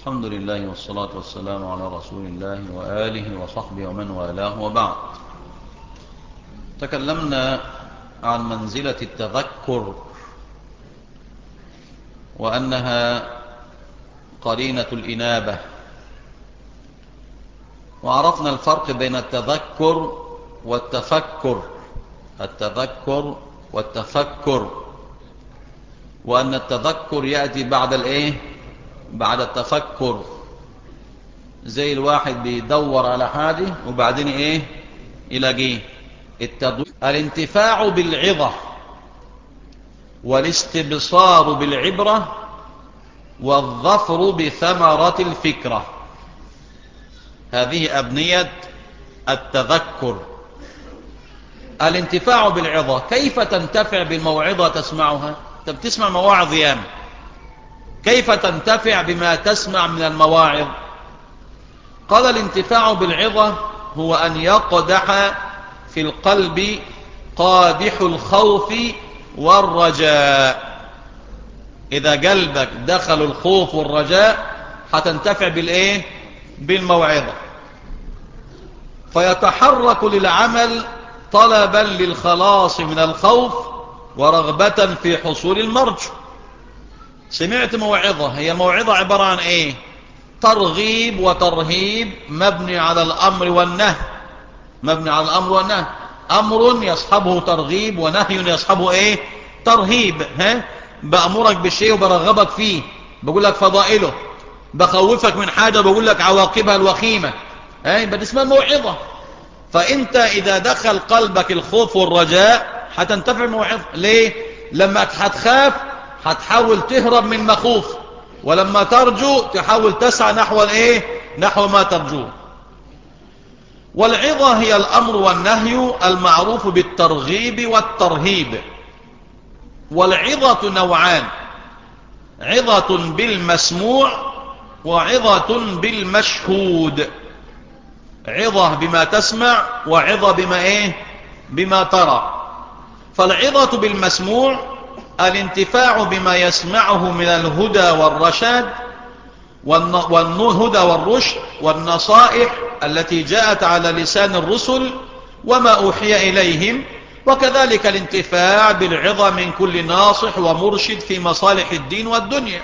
الحمد لله والصلاة والسلام على رسول الله وآله وصحبه ومن والاه وبعد تكلمنا عن منزلة التذكر وأنها قرينة الإنابة وعرفنا الفرق بين التذكر والتفكر التذكر والتفكر وأن التذكر يأتي بعد الإيه بعد التفكر زي الواحد بيدور على حاجة وبعدين إيه يلاقيه التضوير الانتفاع بالعظة والاستبصار بالعبرة والظفر بثمرة الفكرة هذه أبنية التذكر الانتفاع بالعظة كيف تنتفع بالموعظة تسمعها انت بتسمع مواعظ ياما كيف تنتفع بما تسمع من المواعظ قال الانتفاع بالعظة هو أن يقدح في القلب قادح الخوف والرجاء إذا قلبك دخل الخوف والرجاء هتنتفع بالإيه بالموعظة فيتحرك للعمل طلبا للخلاص من الخوف ورغبة في حصول المرجو سمعت موعظة هي موعظة عبارة عن ايه ترغيب وترهيب مبني على الامر والنهي مبني على الامر والنهي امر يصحبه ترغيب ونهي يصحبه ايه ترهيب ها بأمرك بالشيء وبرغبك فيه بقول لك فضائله بخوفك من حاجة بقول لك عواقبها الوخيمة ها يبقى دي اسمها موعظة فانت اذا دخل قلبك الخوف والرجاء هتنتفع موعظة ليه لما هتخاف هتحاول تهرب من مخوف ولما ترجو تحاول تسعى نحو الايه نحو ما ترجوه والعظة هي الامر والنهي المعروف بالترغيب والترهيب والعظة نوعان عظة بالمسموع وعظة بالمشهود عظة بما تسمع وعظة بما ايه بما ترى فالعظة بالمسموع الانتفاع بما يسمعه من الهدى والرشاد والهدى والرشد والنصائح التي جاءت على لسان الرسل وما أوحي إليهم وكذلك الانتفاع بالعظة من كل ناصح ومرشد في مصالح الدين والدنيا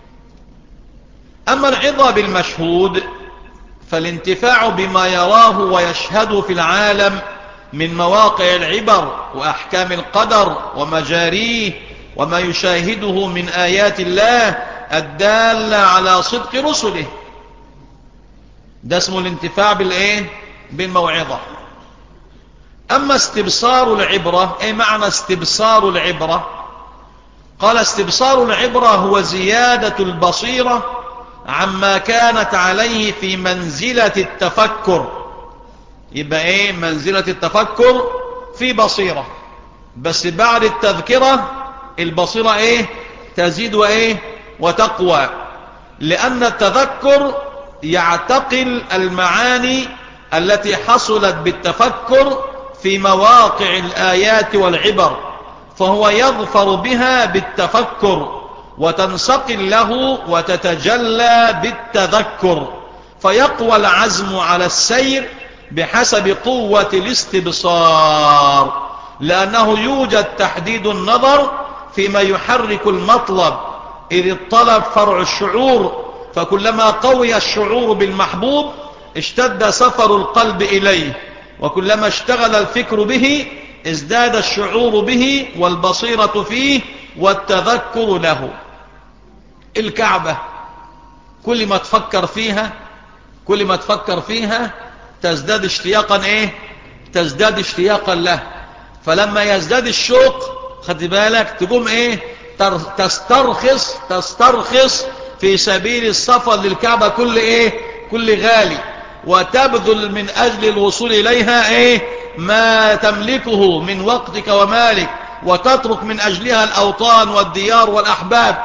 أما العظة بالمشهود فالانتفاع بما يراه ويشهد في العالم من مواقع العبر وأحكام القدر ومجاريه وما يشاهده من آيات الله الدالة على صدق رسله ده اسمه الانتفاع بالإيه؟ بالموعظة أما استبصار العبرة أي معنى استبصار العبرة قال استبصار العبرة هو زيادة البصيرة عما كانت عليه في منزلة التفكر يبقى ايه منزلة التفكر في بصيرة بس بعد التذكرة البصيرة ايه تزيد وايه وتقوى لأن التذكر يعتقل المعاني التي حصلت بالتفكر في مواقع الآيات والعبر فهو يظفر بها بالتفكر وتنسقل له وتتجلى بالتذكر فيقوى العزم على السير بحسب قوة الاستبصار لأنه يوجد تحديد النظر فيما يحرك المطلب إذ الطلب فرع الشعور فكلما قوي الشعور بالمحبوب اشتد سفر القلب إليه وكلما اشتغل الفكر به ازداد الشعور به والبصيرة فيه والتذكر له الكعبة كل ما تفكر فيها كل ما تفكر فيها تزداد اشتياقا ايه تزداد اشتياقا له فلما يزداد الشوق خد بالك تقوم ايه تسترخص تسترخص في سبيل السفر للكعبة كل ايه كل غالي وتبذل من اجل الوصول اليها ايه ما تملكه من وقتك ومالك وتترك من اجلها الاوطان والديار والاحباب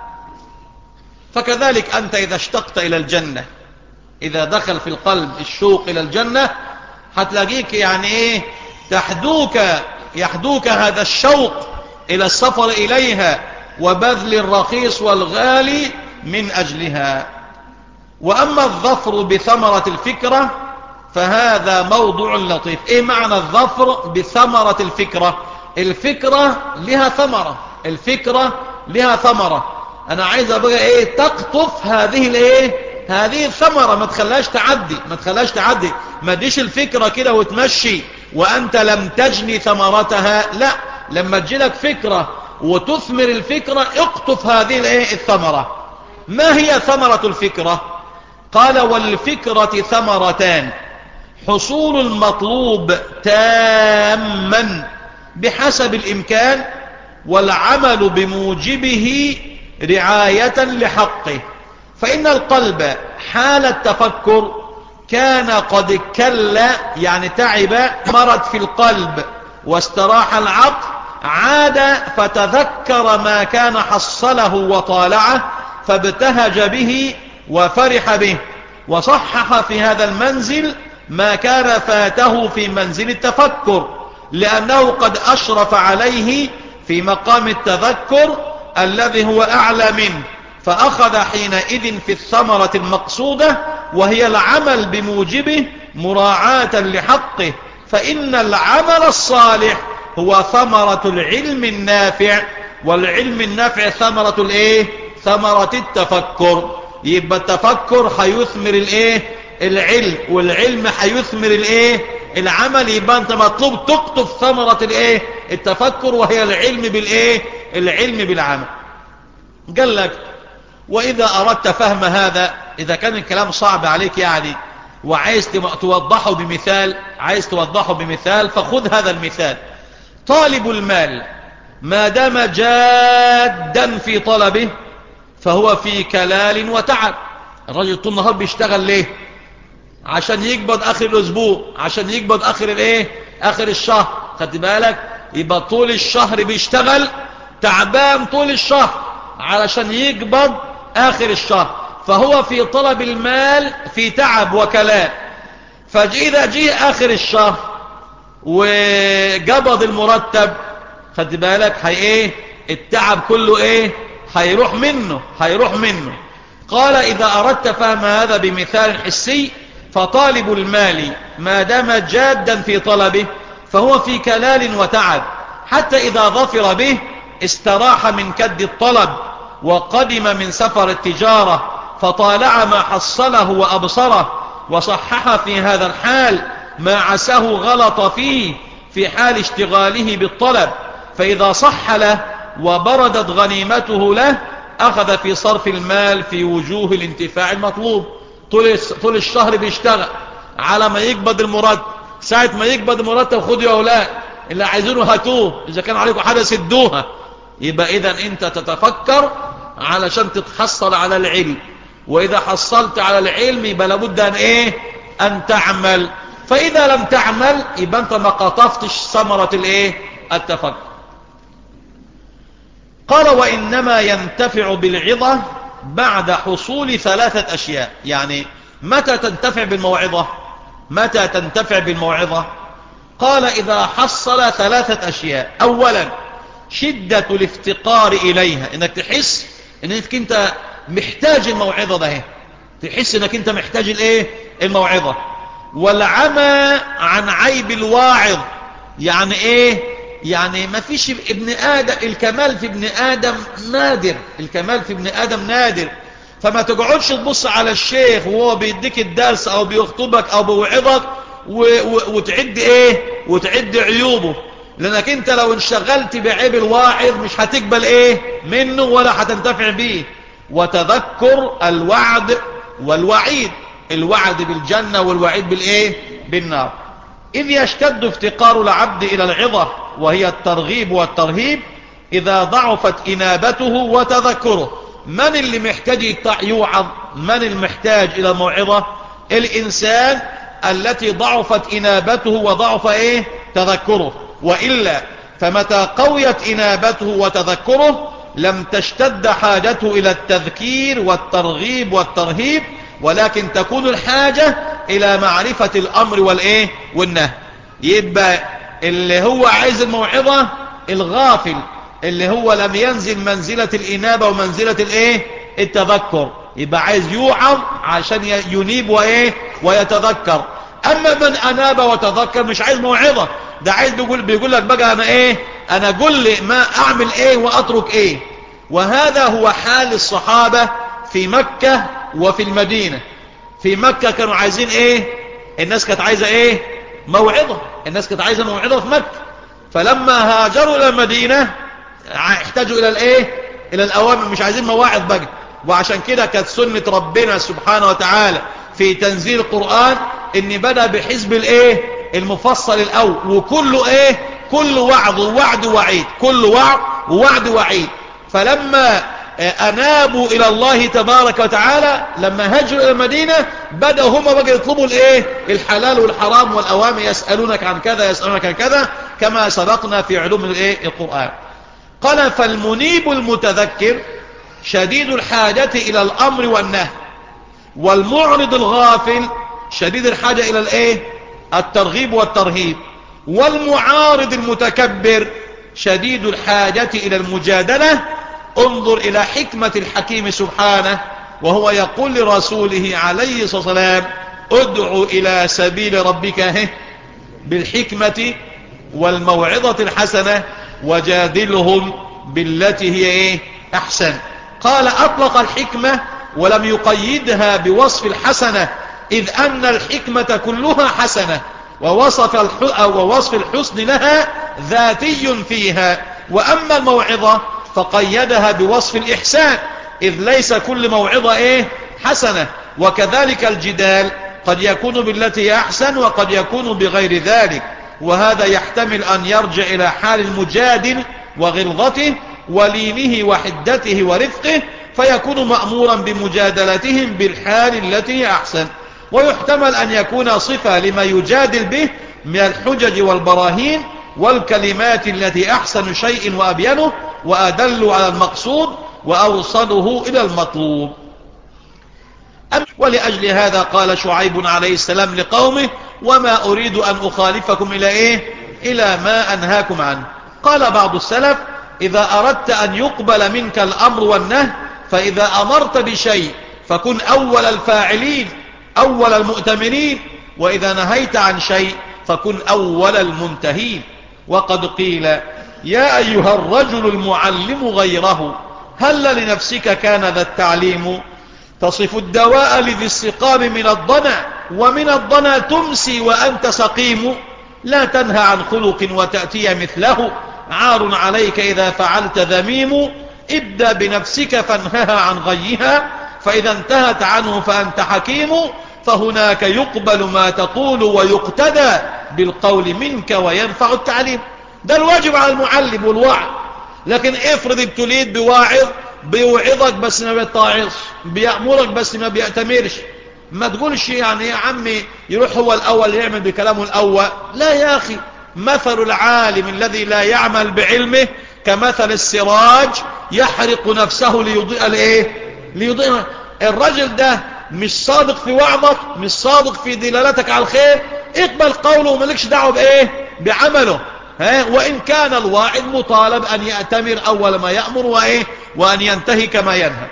فكذلك انت اذا اشتقت الى الجنة اذا دخل في القلب الشوق الى الجنة هتلاقيك يعني ايه تحدوك يحدوك هذا الشوق الى السفر اليها وبذل الرخيص والغالي من اجلها وأما الظفر بثمرة الفكرة فهذا موضوع لطيف ايه معنى الظفر بثمرة الفكرة الفكرة لها ثمرة الفكرة لها ثمرة انا عايز ابقى ايه تقطف هذه الايه هذه الثمرة ما تخليهاش تعدي ما تخليهاش تعدي ما ديش الفكرة كده وتمشي وانت لم تجني ثمرتها لا لما تجيلك فكرة وتثمر الفكرة اقطف هذه الايه الثمرة ما هي ثمرة الفكرة قال والفكرة ثمرتان حصول المطلوب تاما بحسب الإمكان والعمل بموجبه رعاية لحقه فإن القلب حال التفكر كان قد كل يعني تعب مرض في القلب واستراح العقل عاد فتذكر ما كان حصله وطالعه فابتهج به وفرح به وصحح في هذا المنزل ما كان فاته في منزل التفكر لأنه قد أشرف عليه في مقام التذكر الذي هو أعلى منه فأخذ حينئذ في الثمرة المقصودة وهي العمل بموجبه مراعاة لحقه فإن العمل الصالح هو ثمرة العلم النافع والعلم النافع ثمرة الايه ثمرة التفكر يبقى التفكر هيثمر الايه العلم والعلم هيثمر الايه العمل يبقى انت مطلوب تقطف ثمرة الايه التفكر وهي العلم بالايه العلم بالعمل قال لك واذا اردت فهم هذا اذا كان الكلام صعب عليك يعني وعايز توضحه بمثال عايز توضحه بمثال فخذ هذا المثال طالب المال ما دام جادا في طلبه فهو في كلال وتعب الرجل طول النهار بيشتغل ليه عشان يقبض اخر الاسبوع عشان يقبض اخر الايه اخر الشهر خدت بالك يبقى طول الشهر بيشتغل تعبان طول الشهر علشان يقبض اخر الشهر فهو في طلب المال في تعب وكلام فإذا جه آخر الشهر وقبض المرتب خد بالك هي ايه التعب كله ايه هيروح منه هيروح منه قال إذا أردت فهم هذا بمثال حسي فطالب المال ما دام جادا في طلبه فهو في كلال وتعب حتى إذا ظفر به استراح من كد الطلب وقدم من سفر التجارة فطالع ما حصله وأبصره وصحح في هذا الحال ما عساه غلط فيه في حال اشتغاله بالطلب فإذا صح له وبردت غنيمته له أخذ في صرف المال في وجوه الانتفاع المطلوب طول, طول الشهر بيشتغل على ما يقبض المرتب ساعة ما يقبض المرتب خذوا يا أولاد اللي عايزينه هاتوه إذا كان عليكم حاجة سدوها يبقى إذا أنت تتفكر علشان تتحصل على العلم وإذا حصلت على العلم يبقى لابد أن إيه أن تعمل فإذا لم تعمل يبقى أنت ما قطفتش ثمرة الإيه التفكر قال وإنما ينتفع بالعظة بعد حصول ثلاثة أشياء يعني متى تنتفع بالموعظة متى تنتفع بالموعظة قال إذا حصل ثلاثة أشياء أولا شدة الافتقار إليها إنك تحس إنك أنت محتاج الموعظة ده تحس إنك أنت محتاج الإيه الموعظة والعمى عن عيب الواعظ يعني إيه يعني ما فيش ابن آدم الكمال في ابن آدم نادر الكمال في ابن آدم نادر فما تقعدش تبص على الشيخ وهو بيديك الدرس او بيخطبك او بيوعظك وتعد ايه وتعد عيوبه لانك انت لو انشغلت بعيب الواعظ مش هتقبل ايه منه ولا هتنتفع بيه وتذكر الوعد والوعيد الوعد بالجنة والوعيد بالايه بالنار إذ يشتد افتقار العبد إلى العظة وهي الترغيب والترهيب إذا ضعفت إنابته وتذكره من اللي محتاج يوعظ من المحتاج إلى الموعظة الإنسان التي ضعفت إنابته وضعف إيه تذكره وإلا فمتى قويت إنابته وتذكره لم تشتد حاجته إلى التذكير والترغيب والترهيب ولكن تكون الحاجة إلى معرفة الأمر والإيه والنهي يبقى اللي هو عايز الموعظة الغافل اللي هو لم ينزل منزلة الإنابة ومنزلة الإيه التذكر يبقى عايز يوعظ عشان ينيب وايه ويتذكر اما من اناب وتذكر مش عايز موعظة ده عايز بيقول, بيقول لك بقى انا ايه انا قل لي ما اعمل ايه واترك ايه وهذا هو حال الصحابة في مكة وفي المدينة في مكة كانوا عايزين ايه الناس كانت عايزة ايه موعظة الناس كانت عايزة موعظة في مكة فلما هاجروا الى المدينة احتاجوا الى الايه الى الاوامر مش عايزين مواعظ بقى وعشان كده كانت سنة ربنا سبحانه وتعالى في تنزيل القرآن ان بدأ بحزب الايه المفصل الاول وكله ايه كل وعظ ووعد وعيد كل وعظ ووعد وعيد فلما انابوا الى الله تبارك وتعالى لما هجروا الى المدينة بدأوا هم بقى يطلبوا الايه الحلال والحرام والاوامر يسألونك عن كذا يسألونك عن كذا كما سبقنا في علوم الايه القرآن قال فالمنيب المتذكر شديد الحاجة الى الامر والنهي والمعرض الغافل شديد الحاجة الى الايه الترغيب والترهيب والمعارض المتكبر شديد الحاجة الى المجادلة انظر الى حكمة الحكيم سبحانه وهو يقول لرسوله عليه الصلاة والسلام ادعو الى سبيل ربك بالحكمة والموعظة الحسنة وجادلهم بالتي هي ايه احسن قال اطلق الحكمة ولم يقيدها بوصف الحسنة إذ أن الحكمة كلها حسنة ووصف, الح... ووصف الحسن لها ذاتي فيها وأما الموعظة فقيدها بوصف الإحسان إذ ليس كل موعظة إيه حسنة وكذلك الجدال قد يكون بالتي أحسن وقد يكون بغير ذلك وهذا يحتمل أن يرجع إلى حال المجادل وغلظته ولينه وحدته ورفقه فيكون مأمورا بمجادلتهم بالحال التي أحسن ويحتمل أن يكون صفة لما يجادل به من الحجج والبراهين والكلمات التي أحسن شيء وأبينه وأدل على المقصود وأوصله إلى المطلوب ولأجل هذا قال شعيب عليه السلام لقومه وما أريد أن أخالفكم إلى إيه إلى ما أنهاكم عنه قال بعض السلف إذا أردت أن يقبل منك الأمر والنهي فإذا أمرت بشيء فكن أول الفاعلين أول المؤتمنين وإذا نهيت عن شيء فكن أول المنتهين وقد قيل يا أيها الرجل المعلم غيره هل لنفسك كان ذا التعليم تصف الدواء لذي السقام من الضنع ومن الضنع تمسي وأنت سقيم لا تنهى عن خلق وتأتي مثله عار عليك إذا فعلت ذميم ابدأ بنفسك فانهها عن غيها فإذا انتهت عنه فأنت حكيم فهناك يقبل ما تقول ويقتدى بالقول منك وينفع التعليم ده الواجب على المعلم والوعظ لكن افرض ابتليت بواعظ بيوعظك بس ما بيطاعظ بيأمرك بس ما بيأتمرش ما تقولش يعني يا عمي يروح هو الأول يعمل بكلامه الأول لا يا أخي مثل العالم الذي لا يعمل بعلمه كمثل السراج يحرق نفسه ليضيء الايه ليضيء الرجل ده مش صادق في وعظك مش صادق في دلالتك على الخير اقبل قوله وملكش دعوه بايه بعمله ها وان كان الواعظ مطالب ان يأتمر اول ما يأمر وايه وان ينتهي كما ينهى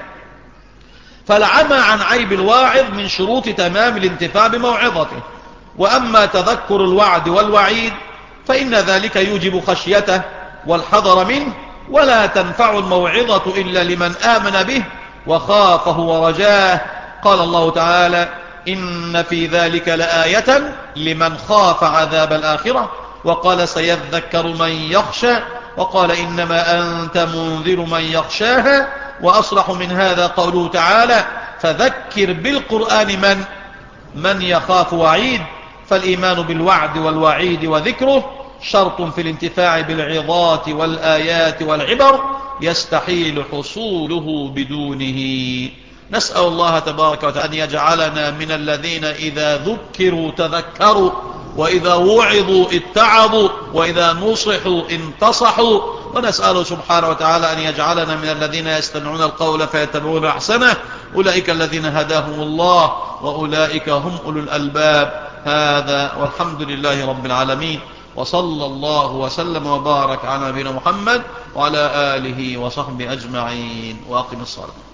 فالعمى عن عيب الواعظ من شروط تمام الانتفاع بموعظته واما تذكر الوعد والوعيد فان ذلك يوجب خشيته والحذر منه ولا تنفع الموعظة إلا لمن آمن به وخافه ورجاه قال الله تعالى إن في ذلك لآية لمن خاف عذاب الآخرة وقال سيذكر من يخشى وقال إنما أنت منذر من يخشاها وأصرح من هذا قوله تعالى فذكر بالقرآن من من يخاف وعيد فالإيمان بالوعد والوعيد وذكره شرط في الانتفاع بالعظات والآيات والعبر يستحيل حصوله بدونه نسأل الله تبارك وتعالى أن يجعلنا من الذين إذا ذكروا تذكروا وإذا وعظوا اتعظوا وإذا نصحوا انتصحوا ونسأله سبحانه وتعالى أن يجعلنا من الذين يستمعون القول فيتبعون أحسنه أولئك الذين هداهم الله وأولئك هم أولو الألباب هذا والحمد لله رب العالمين وصلى الله وسلم وبارك على نبينا محمد وعلى آله وصحبه أجمعين وأقم الصلاة